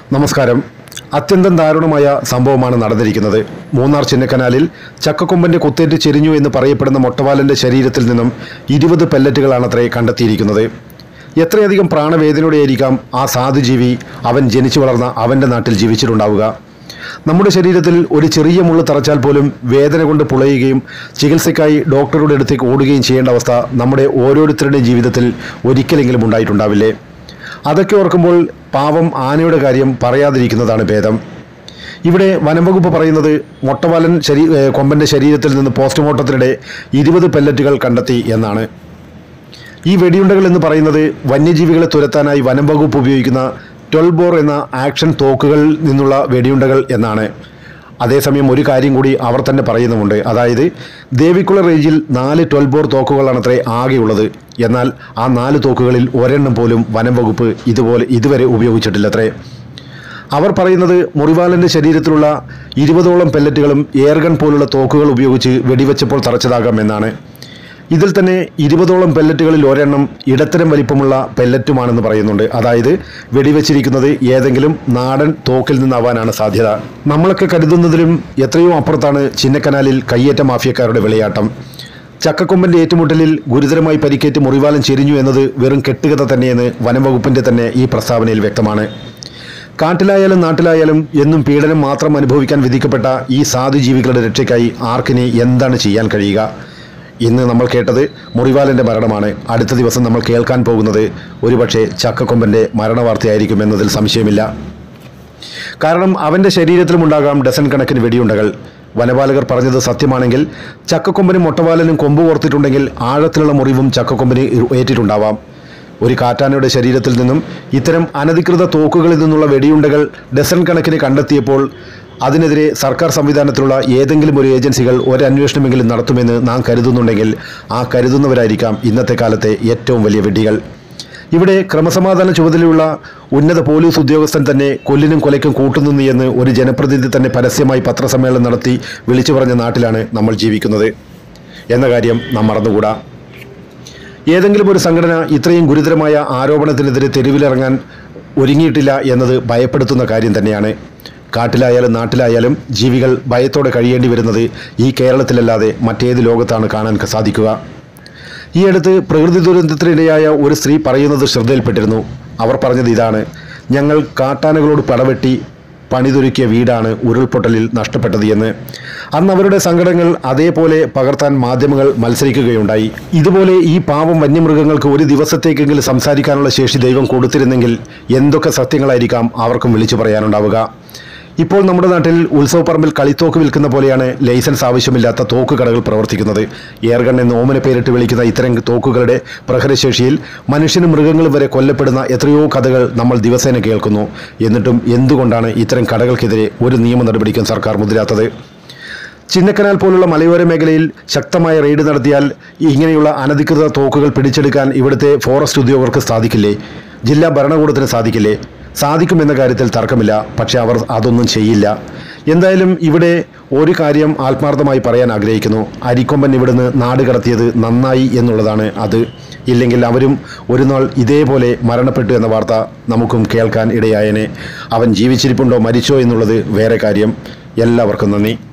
നമസ്കാരം അത്യന്തം ദാരുണമായ സംഭവമാണ് നടന്നിരിക്കുന്നത് മൂന്നാർ ചിന്നക്കനാലിൽ ചക്കക്കൊമ്പന്റെ കുത്തേറ്റ് ചെരിഞ്ഞു എന്ന് പറയപ്പെടുന്ന മൊട്ടവാലന്റെ ശരീരത്തിൽ നിന്നും ഇരുപത് പെല്ലറ്റുകളാണത്രേ കണ്ടെത്തിയിരിക്കുന്നത് എത്രയധികം പ്രാണവേദനയോടെയായിരിക്കാം ആ സാധുജീവി അവൻ ജനിച്ചു വളർന്ന അവൻ്റെ നാട്ടിൽ ജീവിച്ചിട്ടുണ്ടാവുക നമ്മുടെ ശരീരത്തിൽ ഒരു ചെറിയ മുള്ളു തറച്ചാൽ പോലും വേദന കൊണ്ട് പുളയുകയും ചികിത്സയ്ക്കായി ഡോക്ടറുടെ അടുത്തേക്ക് ഓടുകയും ചെയ്യേണ്ട അവസ്ഥ നമ്മുടെ ഓരോരുത്തരുടെയും ജീവിതത്തിൽ ഒരിക്കലെങ്കിലും ഉണ്ടായിട്ടുണ്ടാവില്ലേ അതൊക്കെ ഓർക്കുമ്പോൾ പാവം ആനയുടെ കാര്യം പറയാതിരിക്കുന്നതാണ് ഭേദം ഇവിടെ വനംവകുപ്പ് പറയുന്നത് മൊട്ടവാലൻ ശരീ ഏഹ് കൊമ്പൻ്റെ ശരീരത്തിൽ നിന്ന് പോസ്റ്റ്മോർട്ടത്തിനിടെ ഇരുപത് പെല്ലറ്റുകൾ കണ്ടെത്തി എന്നാണ് ഈ വെടിയുണ്ടകൾ എന്ന് പറയുന്നത് വന്യജീവികളെ തുരത്താനായി വനം വകുപ്പ് ഉപയോഗിക്കുന്ന ട്വൽവ് ബോർ എന്ന ആക്ഷൻ തോക്കുകളിൽ നിന്നുള്ള വെടിയുണ്ടകൾ എന്നാണ് അതേസമയം ഒരു കാര്യം കൂടി അവർ തന്നെ പറയുന്നുമുണ്ട് അതായത് ദേവിക്കുള റേഞ്ചിൽ നാല് ട്വൽവ് ബോർ തോക്കുകളാണത്രേ ആകെയുള്ളത് എന്നാൽ ആ നാല് തോക്കുകളിൽ ഒരെണ്ണം പോലും വനം വകുപ്പ് ഇതുപോലെ ഇതുവരെ ഉപയോഗിച്ചിട്ടില്ലത്രേ അവർ പറയുന്നത് മുറിവാലന്റെ ശരീരത്തിലുള്ള ഇരുപതോളം പെല്ലറ്റുകളും എയർഗൺ പോലുള്ള തോക്കുകൾ ഉപയോഗിച്ച് വെടിവെച്ചപ്പോൾ തറച്ചതാകാം എന്നാണ് ഇതിൽ തന്നെ ഇരുപതോളം പെല്ലറ്റുകളിൽ ഒരെണ്ണം ഇടത്തരം വലിപ്പമുള്ള പെല്ലറ്റുമാണെന്ന് പറയുന്നുണ്ട് അതായത് വെടിവെച്ചിരിക്കുന്നത് ഏതെങ്കിലും നാടൻ തോക്കിൽ നിന്നാവാനാണ് സാധ്യത നമ്മളൊക്കെ കരുതുന്നതിലും എത്രയോ അപ്പുറത്താണ് ചിന്നക്കനാലിൽ കയ്യേറ്റ മാഫിയക്കാരുടെ വിളയാട്ടം ചക്കക്കൊമ്പന്റെ ഏറ്റുമുട്ടലിൽ ഗുരുതരമായി പരിക്കേറ്റ് മുറിവാലൻ ചെരിഞ്ഞു എന്നത് വെറും കെട്ടുകഥ തന്നെയെന്ന് വനംവകുപ്പിന്റെ തന്നെ ഈ പ്രസ്താവനയിൽ വ്യക്തമാണ് കാട്ടിലായാലും നാട്ടിലായാലും എന്നും പീഡനം മാത്രം അനുഭവിക്കാൻ വിധിക്കപ്പെട്ട ഈ സാധുജീവികളുടെ രക്ഷയ്ക്കായി ആർക്കിനി എന്താണ് ചെയ്യാൻ കഴിയുക ഇന്ന് നമ്മൾ കേട്ടത് മുറിവാലന്റെ മരണമാണ് അടുത്ത ദിവസം നമ്മൾ കേൾക്കാൻ പോകുന്നത് ഒരുപക്ഷെ ചക്കക്കൊമ്പന്റെ മരണവാർത്തയായിരിക്കും എന്നതിൽ സംശയമില്ല കാരണം അവന്റെ ശരീരത്തിലുമുണ്ടാകാം ഡസൻ കണക്കിന് വെടിയുണ്ടകൾ വനപാലകർ പറഞ്ഞത് സത്യമാണെങ്കിൽ ചക്കക്കൊമ്പനും മൊട്ടവാലനും കൊമ്പ് കോർത്തിട്ടുണ്ടെങ്കിൽ ആഴത്തിലുള്ള മുറിവും ചക്കക്കൊമ്പന് ഏറ്റിട്ടുണ്ടാവാം ഒരു കാറ്റാനയുടെ ശരീരത്തിൽ നിന്നും ഇത്തരം അനധികൃത തോക്കുകളിൽ നിന്നുള്ള വെടിയുണ്ടകൾ ഡസൻ കണക്കിന് കണ്ടെത്തിയപ്പോൾ അതിനെതിരെ സർക്കാർ സംവിധാനത്തിലുള്ള ഏതെങ്കിലും ഒരു ഏജൻസികൾ ഒരു അന്വേഷണമെങ്കിലും നടത്തുമെന്ന് നാം കരുതുന്നുണ്ടെങ്കിൽ ആ കരുതുന്നവരായിരിക്കാം ഇന്നത്തെ കാലത്തെ ഏറ്റവും വലിയ വെടികൾ ഇവിടെ ക്രമസമാധാന ചുമതലയുള്ള ഉന്നത പോലീസ് ഉദ്യോഗസ്ഥൻ തന്നെ കൊല്ലിനും കൊലയ്ക്കും കൂട്ടുനിന്നു എന്ന് ഒരു ജനപ്രതിനിധി തന്നെ പരസ്യമായി പത്രസമ്മേളനം നടത്തി വിളിച്ചു പറഞ്ഞ നാട്ടിലാണ് നമ്മൾ ജീവിക്കുന്നത് എന്ന കാര്യം നാം മറന്നുകൂടാ ഏതെങ്കിലും ഒരു സംഘടന ഇത്രയും ഗുരുതരമായ ആരോപണത്തിനെതിരെ തെരുവിലിറങ്ങാൻ ഒരുങ്ങിയിട്ടില്ല എന്നത് ഭയപ്പെടുത്തുന്ന കാര്യം തന്നെയാണ് കാട്ടിലായാലും നാട്ടിലായാലും ജീവികൾ ഭയത്തോടെ കഴിയേണ്ടി വരുന്നത് ഈ കേരളത്തിലല്ലാതെ മറ്റേത് ലോകത്താണ് കാണാൻ സാധിക്കുക ഈ അടുത്ത് പ്രകൃതി ദുരന്തത്തിനിടയായ ഒരു സ്ത്രീ പറയുന്നത് ശ്രദ്ധയിൽപ്പെട്ടിരുന്നു അവർ പറഞ്ഞത് ഇതാണ് ഞങ്ങൾ കാട്ടാനകളോട് പടവെട്ടി പണിതൊരുക്കിയ വീടാണ് ഉരുൾപൊട്ടലിൽ നഷ്ടപ്പെട്ടത് എന്ന് അന്ന് അവരുടെ സങ്കടങ്ങൾ അതേപോലെ പകർത്താൻ മാധ്യമങ്ങൾ മത്സരിക്കുകയുണ്ടായി ഇതുപോലെ ഈ പാവം വന്യമൃഗങ്ങൾക്ക് ഒരു ദിവസത്തേക്കെങ്കിലും സംസാരിക്കാനുള്ള ശേഷി ദൈവം കൊടുത്തിരുന്നെങ്കിൽ എന്തൊക്കെ സത്യങ്ങളായിരിക്കാം അവർക്കും വിളിച്ചു പറയാനുണ്ടാവുക ഇപ്പോൾ നമ്മുടെ നാട്ടിൽ ഉത്സവപ്പറമ്പിൽ കളിത്തോക്ക് വിൽക്കുന്ന പോലെയാണ് ലൈസൻസ് ആവശ്യമില്ലാത്ത തോക്ക് കടകൾ പ്രവർത്തിക്കുന്നത് എയർഗൺ എന്ന് ഓമന പേരിട്ട് വിളിക്കുന്ന ഇത്തരം തോക്കുകളുടെ പ്രഹരശേഷിയിൽ മനുഷ്യനും മൃഗങ്ങളും വരെ കൊല്ലപ്പെടുന്ന എത്രയോ കഥകൾ നമ്മൾ ദിവസേന കേൾക്കുന്നു എന്നിട്ടും എന്തുകൊണ്ടാണ് ഇത്തരം കടകൾക്കെതിരെ ഒരു നിയമ നടപടിക്കും സർക്കാർ മുതിരാത്തത് ചിന്നക്കനാൽ പോലുള്ള മലയോര മേഖലയിൽ ശക്തമായ റെയ്ഡ് നടത്തിയാൽ ഇങ്ങനെയുള്ള അനധികൃത തോക്കുകൾ പിടിച്ചെടുക്കാൻ ഇവിടുത്തെ ഫോറസ്റ്റ് ഉദ്യോഗസ്ഥർക്ക് സാധിക്കില്ലേ ജില്ലാ ഭരണകൂടത്തിന് സാധിക്കില്ലേ സാധിക്കുമെന്ന കാര്യത്തിൽ തർക്കമില്ല പക്ഷെ അവർ അതൊന്നും ചെയ്യില്ല എന്തായാലും ഇവിടെ ഒരു കാര്യം ആത്മാർത്ഥമായി പറയാൻ ആഗ്രഹിക്കുന്നു അരിക്കൊമ്പൻ ഇവിടുന്ന് നാട് കടത്തിയത് നന്നായി എന്നുള്ളതാണ് അത് ഇല്ലെങ്കിൽ അവരും ഒരു നാൾ ഇതേപോലെ മരണപ്പെട്ടു എന്ന വാർത്ത നമുക്കും കേൾക്കാൻ ഇടയായനെ അവൻ ജീവിച്ചിരിപ്പുണ്ടോ മരിച്ചോ എന്നുള്ളത് വേറെ കാര്യം എല്ലാവർക്കും നന്ദി